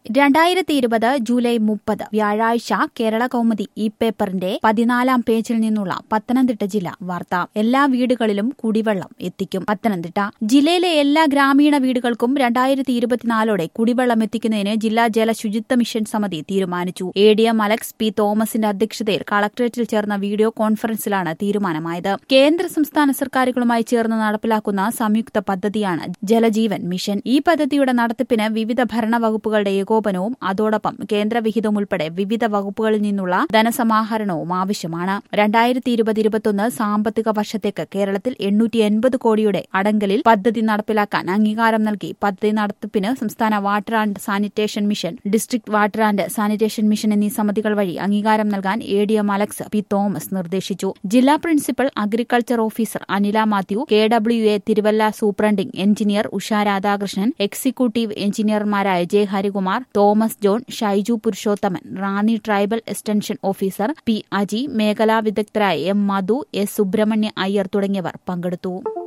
രണ്ടായിരത്തി ഇരുപത് ജൂലൈ മുപ്പത് വ്യാഴാഴ്ച കേരള കൗമുദി ഈ പേപ്പറിന്റെ പതിനാലാം പേജിൽ നിന്നുള്ള പത്തനംതിട്ട ജില്ല വാർത്ത എല്ലാ വീടുകളിലും കുടിവെള്ളം എത്തിക്കും പത്തനംതിട്ട ജില്ലയിലെ എല്ലാ ഗ്രാമീണ വീടുകൾക്കും രണ്ടായിരത്തി ഇരുപത്തിനാലോടെ കുടിവെള്ളം എത്തിക്കുന്നതിന് ജില്ലാ ജലശുചിത്വ മിഷൻ സമിതി തീരുമാനിച്ചു A D M Alex P തോമസിന്റെ അധ്യക്ഷതയിൽ കളക്ടറേറ്റിൽ ചേർന്ന വീഡിയോ കോൺഫറൻസിലാണ് തീരുമാനമായത് കേന്ദ്ര സംസ്ഥാന സർക്കാരുകളുമായി ചേർന്ന് നടപ്പിലാക്കുന്ന സംയുക്ത പദ്ധതിയാണ് ജലജീവൻ മിഷൻ ഈ പദ്ധതിയുടെ നടത്തിപ്പിന് വിവിധ ഭരണവകുപ്പുകളുടെ ഏകോപനവും അതോടൊപ്പം കേന്ദ്രവിഹിതം ഉൾപ്പെടെ വിവിധ വകുപ്പുകളിൽ നിന്നുള്ള ധനസമാഹരണവും ആവശ്യമാണ് രണ്ടായിരത്തി ഇരുപത് ഇരുപത്തൊന്ന് സാമ്പത്തിക വർഷത്തേക്ക് കേരളത്തിൽ എണ്ണൂറ്റി എൺപത് കോടിയുടെ അടങ്കലിൽ പദ്ധതി നടപ്പിലാക്കാൻ അംഗീകാരം നൽകി പദ്ധതി നടത്തിപ്പിന് സംസ്ഥാന water and sanitation mission district water and sanitation mission എന്നീ സമിതികൾ വഴി അംഗീകാരം നൽകാൻ A D M Alex P Thomas നിർദ്ദേശിച്ചു ജില്ലാ principal agriculture officer Anila Mathew K W A Thiruvalla superintending engineer Usha Radhakrishnan executive എഞ്ചിനീയർമാരായ J Harikumar Thomas John Shaiju Purushothaman Ranni tribal extension officer P Aji മേഖലാ വിദഗ്ധരായ എം മധു എസ് സുബ്രഹ്മണ്യ അയ്യർ തുടങ്ങിയവർ പങ്കെടുത്തു